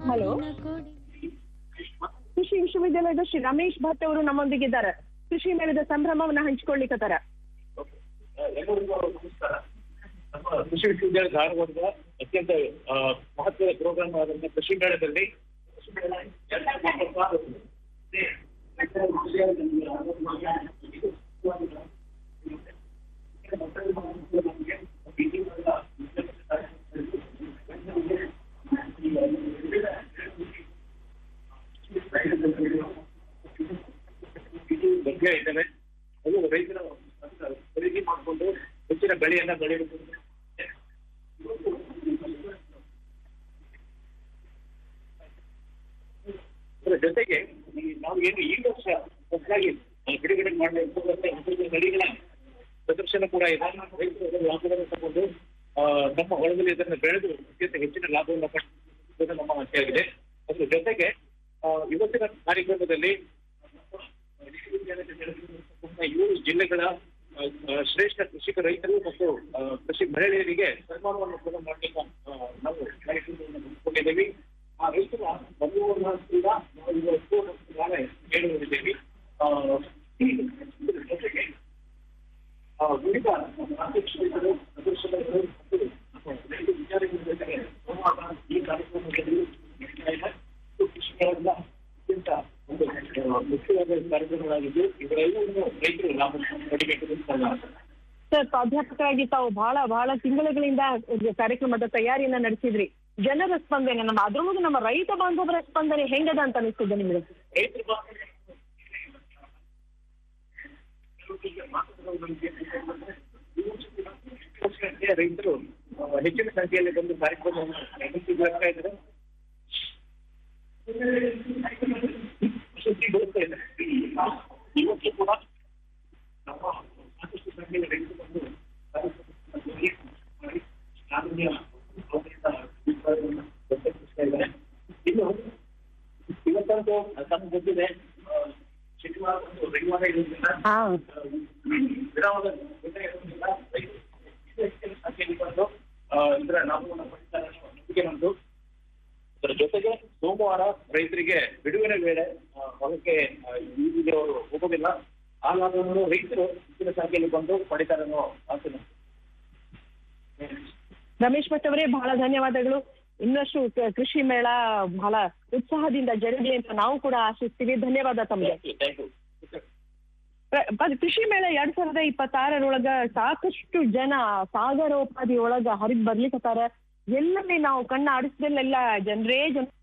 Hello ಕೃಷಿ ವಿಶ್ವವಿದ್ಯಾಲಯದ ಶ್ರೀ ರಮೇಶ್ ಭಟ್ ಅವರು ನಮ್ಮೊಂದಿಗಿದ್ದಾರೆ ಕೃಷಿ ಮೇಳದ ಸಂಭ್ರಮವನ್ನ ಹಂಚಿಕೊಳ್ಳಿಕತ್ತಾರ ಎಲ್ಲರಿಗೂ ನಮಸ್ಕಾರ ನಮ್ಮ ಕೃಷಿ ವಿಶ್ವವಿದ್ಯಾಲಯ ಧಾರವಾಡದ ಅತ್ಯಂತ ಆ, ಮಹತ್ವದ ಪ್ರೋಗ್ರಾಮ್ ಆದಂತಹ ಕೃಷಿ ಮೇಳದಲ್ಲಿ ಕೃಷಿ ಮೇಳ ಎರಡ್ ಸಾವಿರದ ಇಪ್ಪತ್ತಾರು ಇದೆ. ಬಗ್ಗೆ ಇದ್ದಾವೆ ಅದು ರೈತರ ಖರೀದಿ ಮಾಡಿಕೊಂಡು ಹೆಚ್ಚಿನ ಬೆಳೆಯನ್ನ ಬೆಳೆಯಬೇಕು ಅದರ ಜೊತೆಗೆ ಈ ನಾವು ಏನು ಈ ವರ್ಷ ಹೊಸದಾಗಿ ಬಿಡುಗಡೆ ಮಾಡಲಿಕ್ಕೆ ತಳಿಗಳ ಪ್ರದರ್ಶನ ಕೂಡ ಇದೆ ರೈತರು ಅದರ ಲಾಭವನ್ನು ತಗೊಂಡು ಆ, ನಮ್ಮ ಹೊಲದಲ್ಲಿ ಇದನ್ನು ಬೆಳೆದು ಅತ್ಯಂತ ಹೆಚ್ಚಿನ ಲಾಭವನ್ನು ಪಡೆದು ನಮ್ಮ ಆಸೆಯಾಗಿದೆ ಅದ್ರ ಜೊತೆಗೆ ಆ, ಇವತ್ತಿನ ಕಾರ್ಯಕ್ರಮದಲ್ಲಿ ನಮ್ಮ ಏಳು ಜಿಲ್ಲೆಗಳ ಆ, ಆ, ಶ್ರೇಷ್ಠ ಕೃಷಿಕ ರೈತರು ಮತ್ತು ಆ, ಕೃಷಿ ಮಹಿಳೆಯರಿಗೆ ಸನ್ಮಾನವನ್ನು ಕೂಡ ಮಾಡಲಿಕ್ಕೆ ಆ, ನಾವು ಕಾರ್ಯಕ್ರಮವನ್ನು ಹಮ್ಮಿಕೊಂಡಿದ್ದೇವೆ ಆ ರೈತರ ಮನೋವನ್ನ ಕೂಡ ನಾವು ಇವತ್ತು ನಾಳೆ ಹೇಳುತ್ತಿದ್ದೇವೆ ಆ, ಈ ಇದ್ರ ಜೊತೆಗೆ ಆ, ವಿವಿಧ ಪ್ರಾದೇಶಿಕ ರೈತರು, ಪ್ರದರ್ಶಕರು ಮತ್ತು ರೈತ ವಿಚಾರಗಳ ಜೊತೆಗೆ ಸಂವಾದ ಈ ಕಾರ್ಯಕ್ರಮದಲ್ಲಿ ನಡೀತಾ ಇದೆ. ಇದು ಕೃಷಿಕರಿಂದ ಅತ್ಯಂತ ಒಂದು ಆ, ಮುಖ್ಯವಾದ ಕಾರ್ಯಕ್ರಮಗಳಾಗಿದ್ದು ಇದರೆಲ್ಲವನ್ನು ರೈತರು ಲಾಭ ಪಡಿಬೇಕು ಅಂತ ನನ್ನ ಆಸೆ. ಸರ್ ಪ್ರಾಧ್ಯಾಪಕರಾಗಿ ತಾವು ಬಹಳ ಬಹಳ ತಿಂಗಳುಗಳಿಂದ ಇದು ಕಾರ್ಯಕ್ರಮದ ತಯಾರಿಯನ್ನ ನಡೆಸಿದ್ರಿ ಜನರ ಸ್ಪಂದನೆ ನಮ್ಮ ಅದ್ರೊಳಗೆ ನಮ್ಮ ರೈತ ಬಾಂಧವರ ಸ್ಪಂದನೆ ಹೆಂಗದ ಅಂತ ಅನಿಸ್ತದೆ ನಿಮಗೆ ರೈತರು ಬಾಂಧವರಿಗೆ ವರ್ಷಕ್ಕೆ ರೈತರು ಆ, ಹೆಚ್ಚಿನ ಸಂಖ್ಯೆಯಲ್ಲಿ ಬಂದು ಕಾರ್ಯಕ್ರಮವನ್ನು ನಡೆಸಿಕೊಳ್ತಾ ಇದ್ದಾರೆ ಸುದ್ದಿಗೊಳಿಸ್ತಾ ಇದ್ದಾರೆ ಇವತ್ತು ಕೂಡ ನಮ್ಮ ಸಾಕಷ್ಟು ಸಂಖ್ಯೆಯಲ್ಲಿ ರೈತರು ಬಂದು ಕಾರ್ಯಕ್ರಮದಲ್ಲಿ ಮಾಡಿ ಸಾಮಾನ್ಯ ಅವರಿಂದ ಅಭಿಪ್ರಾಯವನ್ನು ವ್ಯಕ್ತಪಡಿಸ್ತಾ ಇದ್ದಾರೆ ಇನ್ನು ಇವತ್ತಂತೂ ತಮ್ಗೆ ಗೊತ್ತಿದೆ ಆ, ಶನಿವಾರ ಮತ್ತು ರವಿವಾರ ಇರೋದ್ರಿಂದ ಹಾ ವಿರಾಮದ ಜೊತೆ ಇರೋದ್ರಿಂದ ರೈತರು ಹೆಚ್ಚಿನ ಸಂಖ್ಯೆಯಲ್ಲಿ ಬಂದು ಆ, ಇದರ ಲಾಭವನ್ನು ಪಡಿತಾರೆ ಅನ್ನೋ ನಂಬಿಕೆ ನಮ್ದು ಅದರ ಜೊತೆಗೆ ಸೋಮವಾರ ರೈತರಿಗೆ ಬಿಡುವಿನ ವೇಳೆ ಆ, ಹೊಲಕ್ಕೆ ಆ, ಈಗಿಗೆ ಅವರು ಹೋಗೋದಿಲ್ಲ ಆ ಲಾಭವನ್ನು ರೈತರು ಹೆಚ್ಚಿನ ಸಂಖ್ಯೆಯಲ್ಲಿ ಬಂದು ಪಡಿತಾರೆ ಅನ್ನೋ ಆಸೆ ನಮ್ದು. ರಮೇಶ್ ಭಟ್ ಅವರೇ ಬಹಳ ಧನ್ಯವಾದಗಳು ಇನ್ನಷ್ಟು ಕ- ಕೃಷಿ ಮೇಳ ಬಹಳ ಉತ್ಸಾಹದಿಂದ ಜರುಗಲಿ ಅಂತ ನಾವು ಕೂಡ ಆಶಿಸ್ತೀವಿ ಧನ್ಯವಾದ ತಮಗೆ Thank you, thank you. ಪ್ರ- ಪ- ಕೃಷಿ ಮೇಳ ಎರಡ್ ಸಾವಿರದ ಇಪ್ಪತ್ತಾರರೊಳಗ ಸಾಕಷ್ಟು ಜನ ಸಾಗರೋಪಾದಿ ಒಳಗ ಹರಿದ್ ಬರ್ಲಿಕತ್ತಾರ ಎಲ್ಲಲ್ಲಿ ನಾವು ಕಣ್ಣ ಆಡಿಸಿದಲ್ಲೆಲ್ಲ ಜನರೇ ಜನ